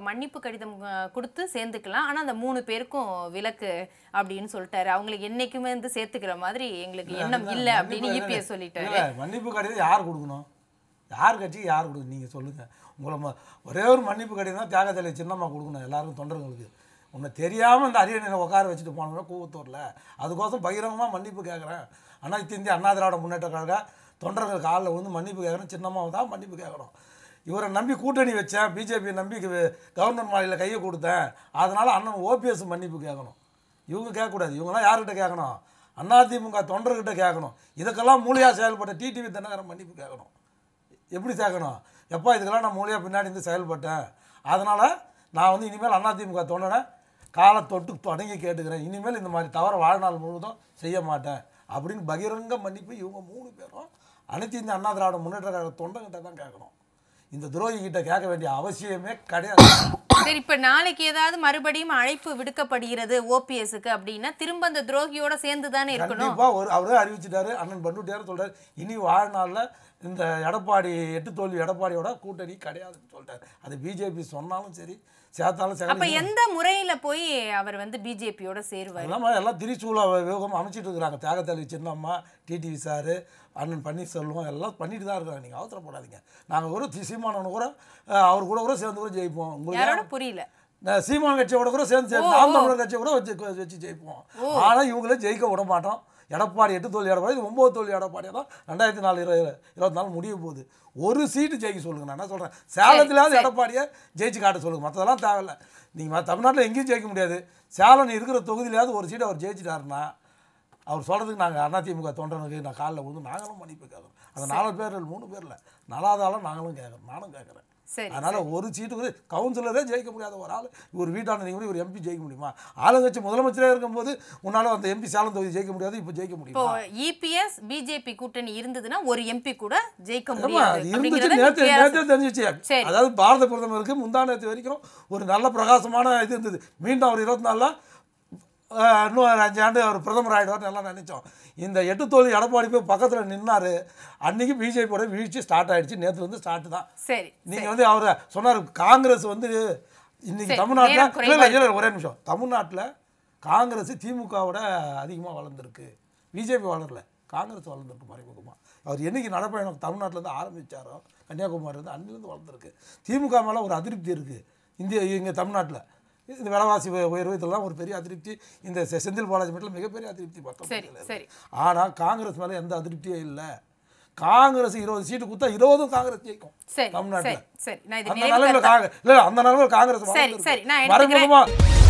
மன்னிப்பு கடிதம் அஹ், கொடுத்து சேர்ந்துக்கலாம் ஆனா அந்த மூணு பேருக்கும் விலக்கு அப்படின்னு சொல்லிட்டாரு அவங்களுக்கு என்னைக்குமே வந்து சேர்த்துக்கிற மாதிரி எங்களுக்கு எண்ணம் இல்ல அப்படின்னு இபிஎஸ் சொல்லிட்டாரு இல்ல, மன்னிப்பு கடிதம் யார் கொடுக்கணும் யார் கட்சிக்கு யார் கொடுக்கணும் நீங்கள் சொல்லுங்கள் உங்களை ம- ஒரே ஒரு மன்னிப்பு கடிதம் தான் தியாகத்தலை சின்னம்மா கொடுக்கணும் எல்லாருக்கும் தொண்டர்களுக்கு உன்னை தெரியாமல் இந்த அரியணையில் உட்கார வச்சுட்டு போனோம்னா கூவத்தூரில் அதுக்கோசம் பகிரங்கமாக மன்னிப்பு கேட்குறேன் அனைத்து இந்திய அண்ணா திராவிட முன்னேற்ற கழக தொண்டர்கள் காலில் விழுந்து மன்னிப்பு கேட்குறேன் சின்னம்மாவை தான் மன்னிப்பு கேட்கணும் இவரை நம்பி கூட்டணி வச்சேன் பிஜேபி நம்பி கு- கவர்னர் மாலையில் கையை கொடுத்தேன் அதனால் அண்ணன் ஓபிஎஸ் மன்னிப்பு கேட்கணும் இவங்க கேட்கக்கூடாது இவங்கெல்லாம் யார்கிட்ட கேட்கணும் அதிமுக தொண்டர்கிட்ட கேட்கணும் இதுக்கெல்லாம் மூலியாக செயல்பட்ட டிடிவி தினகரன் மன்னிப்பு கேட்கணும் எப்படி கேட்கணும் எப்பா இதுக்கெல்லாம் நான் மூலியாக பின்னாடி இருந்து செயல்பட்டேன் அதனால் நான் வந்து இனிமேல் அதிமுக தொண்டனை காலை தொட்டு தொடங்கி கேட்டுக்கிறேன் இனிமேல் இந்த மாதிரி தவற வாழ்நாள் முழுவதும் செய்ய மாட்டேன் அப்படின்னு பகிரங்க மன்னிப்பு இவங்க மூணு பேரும் அனைத்து இந்த அண்ணா திராவிட முன்னேற்ற கழக தொண்டங்கிட்ட தான் கேட்கணும் இந்த துரோகி கிட்ட கேட்க வேண்டிய அவசியமே கிடையாது சரி இப்ப நாளைக்கு ஏதாவது மறுபடியும் அழைப்பு விடுக்கப்படுகிறது ஓபிஎஸ்க்கு அப்படின்னா திரும்ப அந்த துரோகியோட சேர்ந்து தானே இருக்கணும் கண்டிப்பா ஒரு அவரே அறிவிச்சிட்டாரு அண்ணன் பண்டுட்டியார் சொல்றாரு இனி வாழ்நாளில் இந்த எடப்பாடி எட்டு தோல்வி எடப்பாடியோட கூட்டணி கிடையாதுன்னு சொல்லிட்டாரு அது பிஜேபி சொன்னாலும் சரி சேர்த்தாலும் அப்ப சரி எந்த முறையில போய் அவர் வந்து பிஜேபியோட சேருவார் எல்லாம் எல்லாம் திரிசூல வியூகம் அமைச்சிட்டு இருக்கிறாங்க தியாகத்தளி சின்னம்மா டிடிவி சாரு அண்ணன் பன்னீர்செல்வம் எல்லாம் பண்ணிட்டு தான் இருக்கிறாங்க நீங்கள் அவசரப்படாதீங்க நாங்கள் கூட தி- சீமானவனு கூட அஹ், அவர் கூட கூட சேர்ந்து கூட ஜெயிப்போம் உங்களுக்கு யாரோட புரியல நான் சீமான் கட்சியோட கூட சேர்ந்து சேர்ந்து நாம் தமிழர் கட்சியை கூட வச்சு வச்சு ஜெயிப்போம் ஆனால் இவங்களே ஜெயிக்க விட மாட்டோம் எடப்பாடி எட்டு தோல்வி எடப்பாடி இது ஒம்பது தோல்வி எடப்பாடியாக தான் ரெண்டாயிரத்தி நாலு இருபது இருபத்தி நாலு முடிய போகுது ஒரு சீட்டு ஜெயிக்க சொல்லுங்க நான் என்ன சொல்கிறேன் சேலத்துலேயாவது எடப்பாடியை ஜெயிச்சு காட்ட சொல்லுங்க மற்றதெல்லாம் தேவையில்ல நீங்கள் தமிழ்நாட்டில் எங்கேயும் ஜெயிக்க முடியாது சேலம் இருக்கிற தொகுதியிலாவது ஒரு சீட்டு அவர் ஜெயிச்சிட்டாருன்னா அவர் சொல்கிறதுக்கு நாங்கள் அதிமுக தொண்டனுக்கு நான் காலில் விழுந்து நாங்களும் மன்னிப்பு கேட்குறோம் அந்த நாலு பேர் மூணு பேரில் நாலாவது நாங்களும் கேட்குறோம் நானும் கேட்குறேன் சரி அதனால ஒரு சீட்டு கூட கவுன்சிலரே ஜெயிக்க முடியாத ஒரு ஆள் ஒரு வீட்டான நீங்கள் ஒரு எம்பி ஜெயிக்க முடியுமா ஆளுங்கட்சி முதலமைச்சரே இருக்கும்போது உன்னால அந்த எம்பி சேலம் தொகுதி ஜெயிக்க முடியாது இப்போ ஜெயிக்க இப்போ முடியுமா இபிஎஸ் பிஜேபி கூட்டணி இருந்ததுன்னா ஒரு எம்பி கூட ஜெயிக்க ஆமா, முடியாது அது இருந்துச்சு அப்படிங்கறத நேற்று clear ஆ நேற்றே தெரிஞ்சிச்சு சரி. அதாவது பாரத பிரதமருக்கு முந்தா நேற்று வரைக்கும் ஒரு நல்ல பிரகாசமான இது இருந்தது மீண்டும் அவர் இருபத்தி நாலில் இன்னும் ஒரு அஞ்சு ஆண்டு அவர் பிரதமர் ஆகிடுவார்னு எல்லாம் நினைச்சோம் இந்த எட்டு தோல்வி எடப்பாடி போய் பக்கத்தில் நின்னாரு அன்னைக்கு பிஜேபியோட வீழ்ச்சி ஸ்டார்ட் ஆயிடுச்சு நேற்று வந்து ஸ்டார்ட் தான் சரி நீங்க வந்து அவர் சொன்னார் காங்கிரஸ் வந்து இன்னைக்கு சரி, தமிழ்நாட்டில் நேரம் குறைவா இல்லை இல்லை ஒரே நிமிஷம் தமிழ்நாட்டில் காங்கிரஸ் திமுகவோட அதிகமாக வளர்ந்துருக்கு பிஜேபி வளரல காங்கிரஸ் வளர்ந்துருக்கு மறைமுகமாக அவர் என்னைக்கு நடைப்பயணம் தமிழ்நாட்டுல இருந்து ஆரம்பிச்சாரோ கன்னியாகுமரி இருந்து அன்னிலேருந்து வளர்ந்துருக்கு திமுக மேலே ஒரு அதிருப்தி இருக்குது இந்திய இங்கே தமிழ்நாட்டில் இந்த விலைவாசி உய- உயர்வு இதெல்லாம் ஒரு பெரிய அதிருப்தி இந்த செ- செந்தில் பாலாஜி மட்டும் மிகப்பெரிய அதிருப்தி சரி பத்தொன்பதுல சரி ஆனால் காங்கிரஸ் மேலே எந்த அதிருப்தியும் இல்லை காங்கிரஸ் இருபது சீட்டு கொடுத்தா இருபதும் காங்கிரஸ் ஜெயிக்கும் சரி தமிழ்நாட்டுல சரி சரி நான் இது அந்த நிறைவு நிலைமையில காங்கிரஸ் இல்ல அந்த நிலைமையில காங்கிரஸ் சரி, சரி, நான் மறைமுகமா